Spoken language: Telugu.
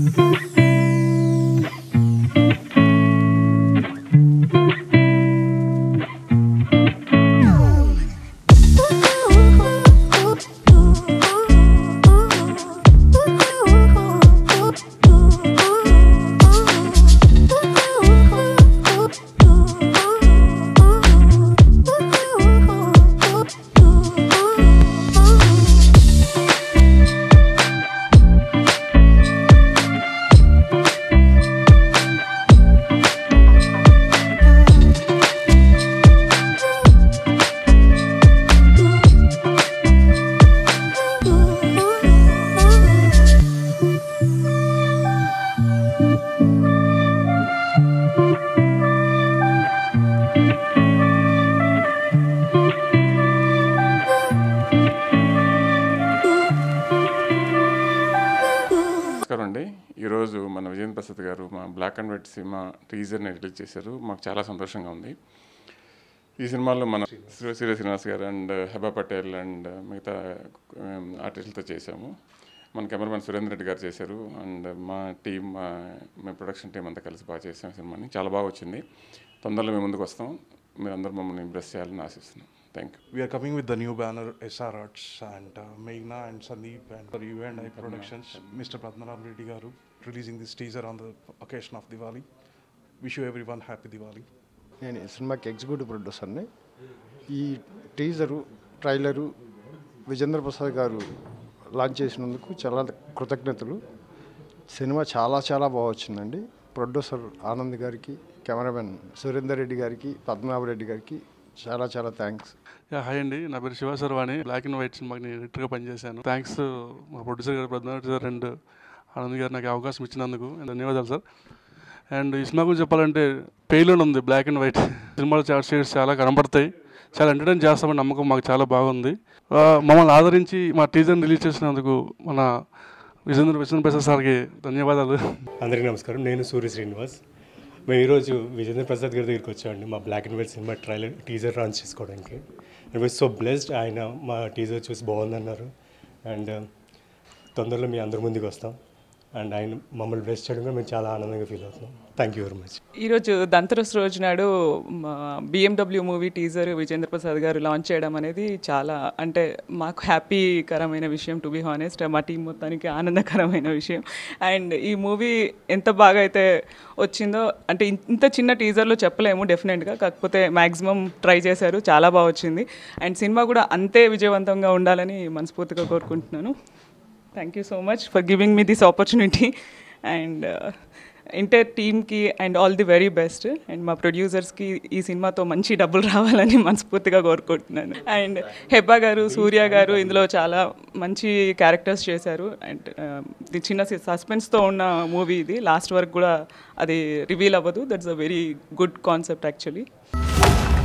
నమస్కారం అండి ఈరోజు మన విజేంద్ర ప్రసాద్ గారు మా బ్లాక్ అండ్ వైట్ సినిమా టీజర్ని రిలీజ్ చేశారు మాకు చాలా సంతోషంగా ఉంది ఈ సినిమాలో మన శ్రీ శ్రీ శ్రీనివాస్ గారు అండ్ హెబా పటేల్ అండ్ మిగతా ఆర్టిస్టులతో చేశాము మన కెమెరామెన్ సురేంద్ర రెడ్డి గారు చేశారు అండ్ మా టీం మా మా ప్రొడక్షన్ టీం అంతా కలిసి బాగా చేసాం సినిమాని చాలా బాగా వచ్చింది తొందరలో మేము ముందుకు వస్తాం మీరు అందరూ మమ్మల్ని ఇంప్రెస్ చేయాలని ఆశిస్తున్నాం thank you We are coming with the new banner SR Arts and uh, Meghna and Sandeep and for you and I Productions, Mr. Padmanabh Reddy Garu releasing this teaser on the occasion of Diwali. Wish you everyone happy Diwali. నేను ఈ సినిమాకి ఎగ్జిక్యూటివ్ ప్రొడ్యూసర్ని ఈ teaser trailer Vijendra Prasad garu launch చేసినందుకు చాలా కృతజ్ఞతలు సినిమా చాలా చాలా బాగా వచ్చిందండి ప్రొడ్యూసర్ ఆనంద్ గారికి కెమెరామెన్ సురేందర్ రెడ్డి గారికి పద్మనాభ రెడ్డి గారికి చాలా చాలా థ్యాంక్స్ యా హాయ్ అండి నా పేరు శివసర్వాణి బ్లాక్ అండ్ వైట్ సినిమాకి నేను ఎడిటర్గా పనిచేశాను థ్యాంక్స్ మా ప్రొడ్యూసర్ గారు ప్రధాన సార్ అండ్ ఆనంద్ గారు నాకు ఈ అవకాశం ఇచ్చినందుకు ధన్యవాదాలు సార్ అండ్ ఈ సినిమా గురించి చెప్పాలంటే పెయిలోన్ ఉంది బ్లాక్ అండ్ వైట్ సినిమాలో చాలా షేడ్స్ చాలా కనబడతాయి చాలా ఎంటర్టైన్ చేస్తామని నమ్మకం మాకు చాలా బాగుంది ఆ, మమ్మల్ని ఆదరించి మా టీజర్ని రిలీజ్ చేసినందుకు మన విజేంద్ర విజేంద్ర ప్రసాద్ సార్కి ధన్యవాదాలు అందరికీ నమస్కారం నేను సూర్య శ్రీనివాస్ మేము ఈరోజు విజేంద్ర ప్రసాద్ గారి దగ్గరికి వచ్చామండి మా black and white cinema trailer teaser launch చేసుకోవడానికి అండ్ వై సో బ్లెస్డ్ ఆయన మా టీజర్ చూసి బాగుందన్నారు అండ్ తొందరలో మీ అందరి ముందుకు వస్తాం అండ్ ఆయన మమ్మల్ని బ్లెస్ చేయడం కూడా మేము చాలా ఆనందంగా ఫీల్ అవుతున్నాం థ్యాంక్ యూ వెరీ మచ్ ఈరోజు దంతరస్ రోజు నాడు BMW movie teaser Vijendra Prasad garu launch చేయడం అనేది చాలా అంటే మాకు హ్యాపీకరమైన విషయం టు బి హానెస్ట్ మా టీం మొత్తానికి ఆనందకరమైన విషయం అండ్ ఈ మూవీ ఎంత బాగా అయితే వచ్చిందో అంటే ఇన్- ఇంత చిన్న టీజర్లో చెప్పలేము డెఫినెట్గా కాకపోతే మ్యాక్సిమం ట్రై చేశారు చాలా బాగా వచ్చింది అండ్ సినిమా కూడా అంతే విజయవంతంగా ఉండాలని మనస్ఫూర్తిగా కోరుకుంటున్నాను thank you so much for giving me this opportunity and entire టీమ్కి and all the very best and మా ప్రొడ్యూసర్స్కి ఈ సినిమాతో మంచి డబ్బులు రావాలని మనస్ఫూర్తిగా కోరుకుంటున్నాను అండ్ హెబ్బా గారు సూర్య గారు ఇందులో చాలా మంచి క్యారెక్టర్స్ చేశారు అండ్ ఇది చిన్న సస్పెన్స్తో ఉన్న మూవీ ఇది లాస్ట్ వరకు కూడా అది రివీల్ అవ్వదు that's a very good concept actually